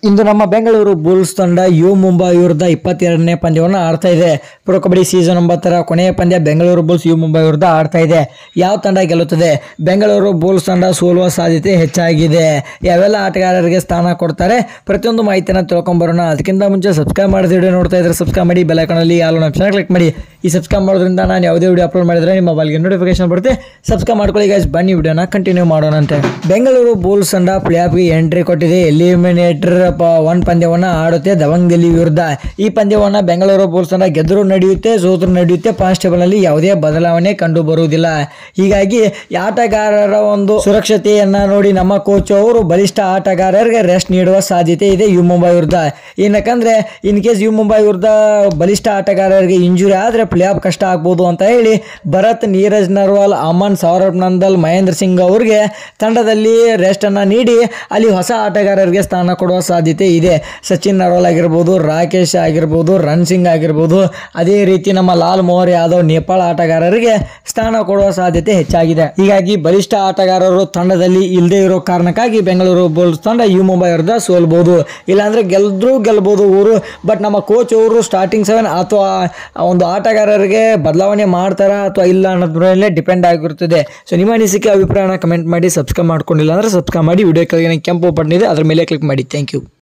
ಇಂದು ನಮ್ಮ ಬೆಂಗಳೂರು ಬುಲ್ಸ್ ತಂಡ ಯು ಮುಂಬೈ ವಿರುದ್ಧ ಇಪ್ಪತ್ತೆರಡನೇ ಪಂದ್ಯವನ್ನು ಆಡ್ತಾ ಇದೆ ಪ್ರೊ ಕಬಡ್ಡಿ ಸೀಸನ್ ಒಂಬತ್ತರ ಕೊನೆಯ ಪಂದ್ಯ ಬೆಂಗಳೂರು ಬುಲ್ಸ್ ಯು ಮುಂಬೈ ವಿರುದ್ಧ ಆಡ್ತಾ ಇದೆ ಯಾವ ತಂಡ ಗೆಲ್ಲುತ್ತದೆ ಬೆಂಗಳೂರು ಬುಲ್ಸ್ ತಂಡ ಸೋಲುವ ಸಾಧ್ಯತೆ ಹೆಚ್ಚಾಗಿದೆ ಯಾವೆಲ್ಲ ಆಟಗಾರರಿಗೆ ಸ್ಥಾನ ಕೊಡ್ತಾರೆ ಪ್ರತಿಯೊಂದು ಮಾಹಿತಿಯನ್ನು ತಿಳ್ಕೊಂಬರೋಣ ಅದಕ್ಕಿಂತ ಮುಂಚೆ ಸಬ್ಸ್ಕ್ರೈಬ್ ಮಾಡಿದ ವಿಡಿಯೋ ನೋಡ್ತಾ ಇದ್ರೆ ಸಬ್ಸ್ಕ್ರೈಬ್ ಮಾಡಿ ಬೆಲೈಕನಲ್ಲಿ ಆಲ್ ಆಪ್ಷನ್ ಕ್ಲಿಕ್ ಮಾಡಿ ಈ ಸಬ್ಸ್ಕ್ರೈಬ್ ಮಾಡೋದ್ರಿಂದ ನಾನು ಯಾವುದೇ ವಿಡಿಯೋ ಅಪ್ಲೋಡ್ ಮಾಡಿದ್ರೆ ನಿಮ್ಮ ಮೊಬೈಲ್ಗೆ ನೋಟಿಫಿಕೇಶನ್ ಬರುತ್ತೆ ಸಬ್ಸ್ಕ್ರೈಬ್ ಮಾಡ್ಕೊಳ್ಳಿ ಗೈಸ್ ಬನ್ನಿ ವಿಡಿಯೋನ ಕಂಟಿನ್ಯೂ ಮಾಡೋಣಂತೆ ಬೆಂಗಳೂರು ಬುಲ್ಸ್ ತಂಡ ಪ್ಲೇ ಆಫ್ಗೆ ಎಂಟ್ರಿ ಕೊಟ್ಟಿದೆ ಎಲಿಮಿನೇಟರ್ ಒನ್ ಪಂದ್ಯವನ್ನು ಆಡುತ್ತೆ ದವಂಗದಲ್ಲಿ ವಿರುದ್ಧ ಈ ಪಂದ್ಯವನ್ನು ಬೆಂಗಳೂರು ಬುಲ್ಸ್ ತಂಡ ಗೆದ್ದರೂ ನಡೆಯುತ್ತೆ ಸೋತರೂ ನಡೆಯುತ್ತೆ ಕಾನ್ಸ್ಟೇಬಲ್ನಲ್ಲಿ ಯಾವುದೇ ಬದಲಾವಣೆ ಕಂಡು ಬರುವುದಿಲ್ಲ ಹೀಗಾಗಿ ಈ ಆಟಗಾರರ ಒಂದು ಸುರಕ್ಷತೆಯನ್ನ ನೋಡಿ ನಮ್ಮ ಕೋಚ್ ಅವರು ಬಲಿಷ್ಠ ಆಟಗಾರರಿಗೆ ರೆಸ್ಟ್ ನೀಡುವ ಸಾಧ್ಯತೆ ಇದೆ ಯು ಮುಂಬೈ ವಿರುದ್ಧ ಏನಕ್ಕಂದ್ರೆ ಇನ್ ಕೇಸ್ ಯು ಮುಂಬೈ ವಿರುದ್ಧ ಬಲಿಷ್ಠ ಆಟಗಾರರಿಗೆ ಇಂಜುರಿ ಆದರೆ ಪ್ಲೇ ಆಫ್ ಕಷ್ಟ ಆಗ್ಬೋದು ಅಂತ ಹೇಳಿ ಭರತ್ ನೀರಜ್ ನರ್ವಾಲ್ ಅಮನ್ ಸೌರಭ್ ನಂದಲ್ ಮಹೇಂದ್ರ ಸಿಂಗ್ ಅವರಿಗೆ ತಂಡದಲ್ಲಿ ರೆಸ್ಟ್ ಅನ್ನ ನೀಡಿ ಅಲ್ಲಿ ಹೊಸ ಆಟಗಾರರಿಗೆ ಸ್ಥಾನ ಕೊಡುವ ಸಾಧ್ಯತೆ ಇದೆ ಸಚಿನ್ ನರ್ವಾಲ್ ಆಗಿರ್ಬೋದು ರಾಕೇಶ್ ಆಗಿರ್ಬೋದು ರನ್ ಸಿಂಗ್ ಆಗಿರ್ಬೋದು ಅದೇ ರೀತಿ ನಮ್ಮ ಲಾಲ್ ಮೋಹರ್ ಯಾದವ್ ನೇಪಾಳ ಆಟಗಾರರಿಗೆ ಸ್ಥಾನ ಕೊಡುವ ಸಾಧ್ಯತೆ ಹೆಚ್ಚಾಗಿದೆ ಹೀಗಾಗಿ ಬಲಿಷ್ಠ ಆಟಗಾರರು ತಂಡದಲ್ಲಿ ಇಲ್ಲದೆ ಇರೋ ಕಾರಣಕ್ಕಾಗಿ ಬೆಂಗಳೂರು ಬುಲ್ಸ್ ತಂಡ ಯು ಮುಂಬೈ ವಿರುದ್ಧ ಸೋಲ್ಬೋದು ಇಲ್ಲಾಂದ್ರೆ ಗೆಲ್ದ್ರೂ ಗೆಲ್ಬೋದು ಊರು ಬಟ್ ನಮ್ಮ ಕೋಚ್ ಅವರು ಸ್ಟಾರ್ಟಿಂಗ್ ಸೆವೆನ್ ಅಥವಾ ಆ ಒಂದು ಆಟಗಾರರಿಗೆ ಬದಲಾವಣೆ ಮಾಡ್ತಾರಾ ಅಥವಾ ಇಲ್ಲ ಅನ್ನೋದ್ರ ಮೇಲೆ ಡಿಪೆಂಡ್ ಆಗಿರ್ತದೆ ಸೊ ನಿಮ್ಮ ಅನಿಸಿಕೆ ಅಭಿಪ್ರಾಯನ ಕಮೆಂಟ್ ಮಾಡಿ ಸಬ್ಸ್ಕ್ರೈಬ್ ಮಾಡ್ಕೊಂಡಿಲ್ಲ ಅಂದ್ರೆ ಸಬ್ಸ್ಕ್ರೈಬ್ ಮಾಡಿ ವಿಡಿಯೋ ಕೆಳಗೆ ಕೆಂಪು ಬಟನ್ ಇದೆ ಅದ್ರ ಮೇಲೆ ಕ್ಲಿಕ್ ಮಾಡಿ ಥ್ಯಾಂಕ್ ಯು